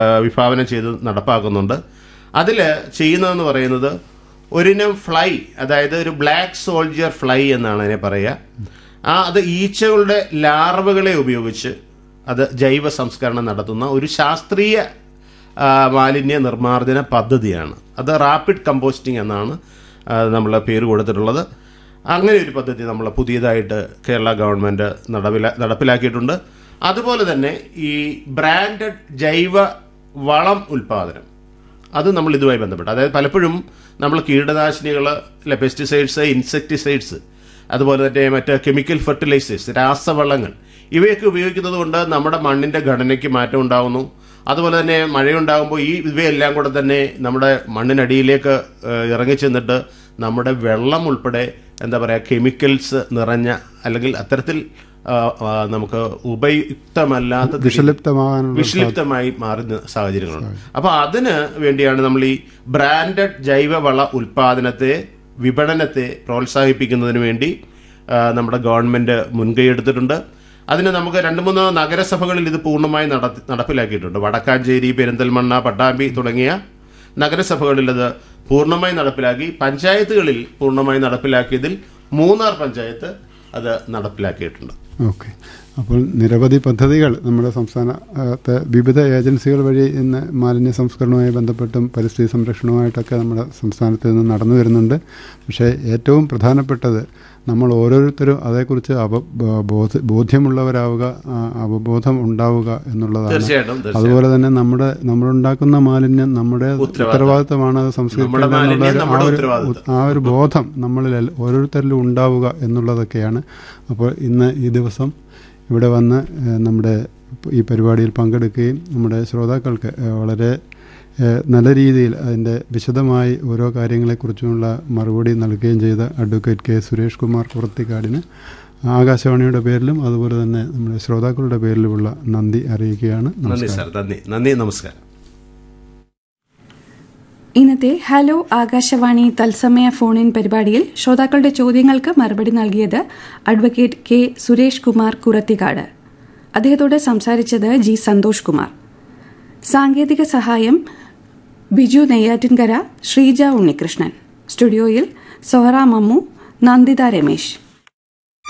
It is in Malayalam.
ആ, വിഭാവനം ചെയ്ത് നടപ്പാക്കുന്നുണ്ട് അതിൽ ചെയ്യുന്നതെന്ന് പറയുന്നത് ഒരിനം ഫ്ലൈ അതായത് ഒരു ബ്ലാക്ക് സോൾജിയർ ഫ്ലൈ എന്നാണ് അതിനെ പറയുക ആ അത് ഈച്ചകളുടെ ലാർവകളെ ഉപയോഗിച്ച് അത് ജൈവ സംസ്കരണം നടത്തുന്ന ഒരു ശാസ്ത്രീയ ആ, മാലിന്യ നിർമ്മാർജ്ജന പദ്ധതിയാണ് അത് റാപ്പിഡ് കമ്പോസ്റ്റിംഗ് എന്നാണ് നമ്മൾ പേര് കൊടുത്തിട്ടുള്ളത് അങ്ങനെ ഒരു പദ്ധതി നമ്മൾ പുതിയതായിട്ട് കേരള ഗവൺമെൻറ് നടപ്പില നടപ്പിലാക്കിയിട്ടുണ്ട് അതുപോലെ തന്നെ ഈ ബ്രാൻഡഡ് ജൈവ വളം ഉൽപ്പാദനം അത് നമ്മൾ ഇതുമായി ബന്ധപ്പെട്ട് അതായത് പലപ്പോഴും നമ്മൾ കീടനാശിനികൾ അല്ലെ പെസ്റ്റിസൈഡ്സ് ഇൻസെക്ടിസൈഡ്സ് അതുപോലെ തന്നെ മറ്റ് കെമിക്കൽ ഫെർട്ടിലൈസേഴ്സ് രാസവളങ്ങൾ ഇവയൊക്കെ ഉപയോഗിക്കുന്നത് കൊണ്ട് നമ്മുടെ മണ്ണിന്റെ ഘടനയ്ക്ക് മാറ്റം ഉണ്ടാകുന്നു അതുപോലെ തന്നെ മഴയുണ്ടാകുമ്പോൾ ഈ ഇവയെല്ലാം കൂടെ തന്നെ നമ്മുടെ മണ്ണിനടിയിലേക്ക് ഏഹ്, ഇറങ്ങിച്ചെന്നിട്ട് നമ്മുടെ വെള്ളം ഉൾപ്പെടെ എന്താ പറയുക കെമിക്കൽസ് നിറഞ്ഞ അല്ലെങ്കിൽ അത്തരത്തിൽ ആ, ആ, നമുക്ക് ഉപയുക്തമല്ലാത്ത രീതി- വിഷലിപ്തമാകാനുള്ള വിഷലിപ്തമായി മാറുന്ന സാഹചര്യങ്ങളുണ്ട് അപ്പൊ അതിന് വേണ്ടിയാണ് നമ്മൾ ഈ ബ്രാൻഡഡ് ജൈവവള ഉൽപാദനത്തെ വിപണനത്തെ പ്രോത്സാഹിപ്പിക്കുന്നതിന് വേണ്ടി ആ, നമ്മുടെ ഗവൺമെന്റ് മുൻകൈ എടുത്തിട്ടുണ്ട് അതിന് നമുക്ക് രണ്ട് മൂന്ന് നഗരസഭകളിൽ ഇത് പൂർണ്ണമായി നടത്തി നടപ്പിലാക്കിയിട്ടുണ്ട് വടക്കാഞ്ചേരി പെരിന്തൽമണ്ണ പട്ടാമ്പി തുടങ്ങിയ നഗരസഭകളിൽ അത് പൂർണ്ണമായി നടപ്പിലാക്കി പഞ്ചായത്തുകളിൽ പൂർണ്ണമായി നടപ്പിലാക്കിയതിൽ മൂന്നാർ പഞ്ചായത്ത് അത് നടപ്പിലാക്കിയിട്ടുണ്ട് ഓക്കെ അപ്പോൾ നിരവധി പദ്ധതികൾ നമ്മുടെ സംസ്ഥാനത്തെ വിവിധ ഏജൻസികൾ വഴി ഇന്ന് മാലിന്യ സംസ്കരണവുമായി ബന്ധപ്പെട്ടും പരിസ്ഥിതി സംരക്ഷണവുമായിട്ടൊക്കെ നമ്മുടെ സംസ്ഥാനത്ത് നിന്ന് നടന്നു വരുന്നുണ്ട് പക്ഷേ ഏറ്റവും പ്രധാനപ്പെട്ടത് നമ്മൾ ഓരോരുത്തരും അതേക്കുറിച്ച് അവ ബോധ ബോധ്യമുള്ളവരാവുക ആ, അവബോധം ഉണ്ടാവുക എന്നുള്ളതാണ് തീർച്ചയായിട്ടും തീർച്ചയായിട്ടും. അതുപോലെ തന്നെ നമ്മുടെ നമ്മളുണ്ടാക്കുന്ന മാലിന്യം നമ്മുടെ ഉത്തരവാദിത്തമാണ് അത് സംസ്കരിക്കേണ്ടത് നമ്മുടെ മാലിന്യം എന്നുള്ള ഒരു- നമ്മുടെ ആ ഒരു- ഉത്തരവാദിത്തം. ആ ഒരു ബോധം നമ്മളിൽ എൽ- ഓരോരുത്തരിലും ഉണ്ടാവുക എന്നുള്ളതൊക്കെയാണ് അപ്പോൾ ഇന്ന് ഈ ദിവസം ഇവിടെ വന്ന് ഏഹ്, നമ്മുടെ ഈ പരിപാടിയിൽ പങ്കെടുക്കുകയും നമ്മുടെ ശ്രോതാക്കൾക്ക് ഏഹ്, വളരെ ഏഹ്, നല്ല രീതിയിൽ അതിൻ്റെ വിശദമായി ഓരോ കാര്യങ്ങളെക്കുറിച്ചുമുള്ള മറുപടി നൽകുകയും ചെയ്ത അഡ്വക്കേറ്റ് കെ സുരേഷ് കുമാർ കുറത്തിക്കാടിന് ആകാശവാണിയുടെ പേരിലും അതുപോലെ തന്നെ നമ്മുടെ ശ്രോതാക്കളുടെ പേരിലുമുള്ള നന്ദി അറിയിക്കുകയാണ് നന്ദി നമസ്കാരം സാർ നന്ദി നന്ദി നമസ്കാരം ഇന്നത്തെ ഹലോ ആകാശവാണി തത്സമയ ഫോൺ ഇൻ പരിപാടിയിൽ ശ്രോതാക്കളുടെ ചോദ്യങ്ങൾക്ക് മറുപടി നൽകിയത് അഡ്വക്കേറ്റ് കെ സുരേഷ് കുമാർ കുറത്തിക്കാട് അദ്ദേഹത്തോട് സംസാരിച്ചത് ജി സന്തോഷ് കുമാർ സാങ്കേതിക സഹായം ബിജു നെയ്യാറ്റിൻകര ശ്രീജ ഉണ്ണികൃഷ്ണൻ സ്റ്റുഡിയോയിൽ സൊഹറ മമ്മു നന്ദിത രമേശ്